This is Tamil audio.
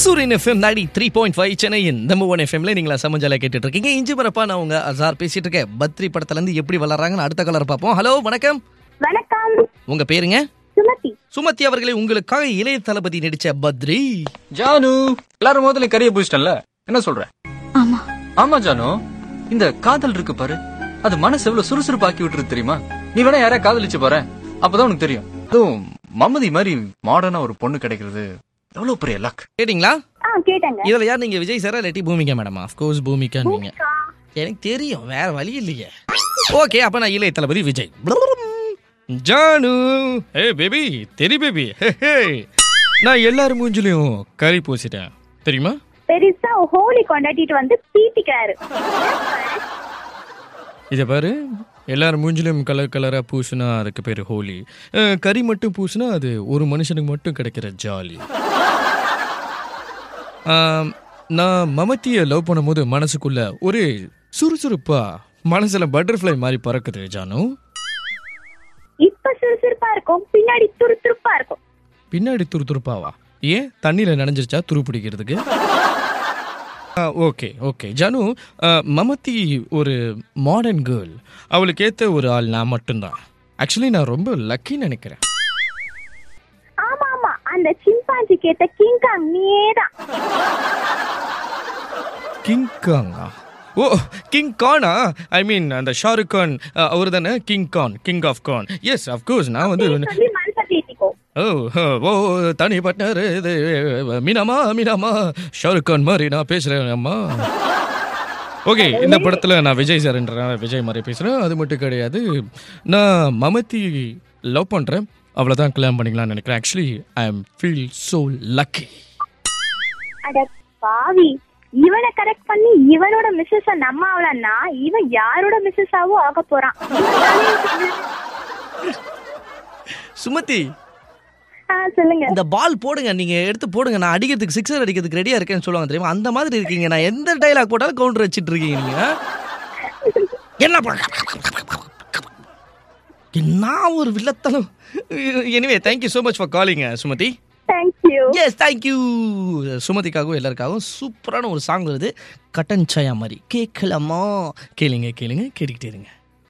சூரியன் F M ninety three point five சென்னையின் நம்பர் ஒன் எஃப்எம்ல நீங்களா சமஞ்சால கேட்டுட்டு இருக்கீங்க இஞ்சி பரப்பா நான் உங்க அசார் பேசிட்டு இருக்கேன் பத்ரி படத்துல இருந்து எப்படி வளர்றாங்கன்னு அடுத்த கலர் பார்ப்போம் ஹலோ வணக்கம் வணக்கம் உங்க பேருங்க சுமதி சுமதி அவர்களை உங்களுக்காக இளைய தளபதி நடிச்ச பத்ரி ஜானு எல்லாரும் முதல்ல கறிய பூச்சிட்டல என்ன சொல்ற ஆமா ஆமா ஜானு இந்த காதல் இருக்கு பாரு அது மனசு எவ்வளவு சுறுசுறுப்பாக்கி விட்டுருக்கு தெரியுமா நீ வேணா யாரையா காதலிச்சு பாரு அப்பதான் உனக்கு தெரியும் அதுவும் மமதி மாதிரி மாடர்னா ஒரு பொண்ணு கிடைக்கிறது எவ்வளவு பெரிய லக் கேட்டீங்களா ஆ கேட்டேங்க இதுல யார் நீங்க விஜய் சாரா இல்லாட்டி பூமிகா மேடம் கோர்ஸ் பூமிகா நீங்க எனக்கு தெரியும் வேற வழி இல்லையே ஓகே அப்ப நான் இளைய தளபதி Vijay Jaanu hey baby Theri baby நான் எல்லாரும் மூஞ்சிலையும் கறி பூசிட்டேன் தெரியுமா பெருசா ஹோலி கொண்டாடிட்டு வந்து பீத்திக்கிறாரு இதை பாரு எல்லாரும் மூஞ்சிலும் கலர் கலராக பூசுனா அதுக்கு பேர் ஹோலி அஹ், கறி மட்டும் பூசுனா அது ஒரு மனுஷனுக்கு மட்டும் கிடைக்கிற ஜாலி ஆம், நான் மமத்தியை லவ் பண்ணும்போது மனசுக்குள்ள ஒரு சுறுசுறுப்பா மனசுல பட்டர்ஃப்ளை மாதிரி பறக்குது ஜானு இப்ப சுறுசுறுப்பா இருக்கும் பின்னாடி துருதுருப்பா இருக்கும் பின்னாடி துருதுருப்பாவா ஏன் தண்ணியில நனைஞ்சிருச்சா துரு பிடிக்கிறதுக்கு ஓகே ஓகே ஜானு ஆ, மமத்தி ஒரு மாடர்ன் கேர்ள் அவளுக்கு ஏத்த ஒரு ஆள் நான் மட்டும்தான் ஆக்சுவலி நான் ரொம்ப லக்கின்னு நினைக்கிறேன் ஆமா ஆமா அந்த சிம்பாஞ்சி கேட்ட கிங்காங் நீயேதான் கிங் காங்கா ஓ கிங் கானா ஐ மீன் அந்த ஷாருக் கான் அவர் தானே king Khan king of Khan yes of course நான் வந்து சொல்லி மனசை தேத்திக்கோ ஓ ஓ தனி பட்னர் இது மீனாமா மீனாமா ஷாருக் கான் மாதிரி நான் பேசுறேன் அம்மா ஓகே இந்த படத்தில் நான் விஜய் சார்ன்ற விஜய் மாதிரி பேசுகிறேன் அது மட்டும் கிடையாது நான் மமத்தி லவ் பண்ணுறேன் அவ்வளோதான் கல்யாணம் பண்ணிக்கலாம்னு நினைக்கிறேன் actually I am feel so lucky அட பாவி இவனை கரெக்ட் பண்ணி இவனோட மிஸ்ஸஸ நம்ம ஆகலன்னா இவன் யாரோட மிஸ்ஸஸாவோ ஆக போறான் சுமதி ஆ, சொல்லுங்க இந்த பால் போடுங்க நீங்க எடுத்து போடுங்க நான் அடிக்கிறதுக்கு சிக்ஸர் அடிக்கிறதுக்கு ரெடியா இருக்கேன்னு சொல்லுவாங்க தெரியுமா அந்த மாதிரி இருக்கீங்க நான் எந்த டைலாக் போட்டாலும் கவுண்டர் வச்சிட்டு இருக்கீங்க நீங்க என்ன ப- என்ன ஒரு வில்லத்தனம் anyway thank you so much for calling Sumathi thank you yes thank you சுமதிக்காகவும் எல்லாருக்காகவும் சூப்பரான ஒரு சாங் வருது கட்டன் சாயா மாதிரி கேட்கலாமா கேளுங்க கேளுங்க கேட்டுக்கிட்டே இருங்க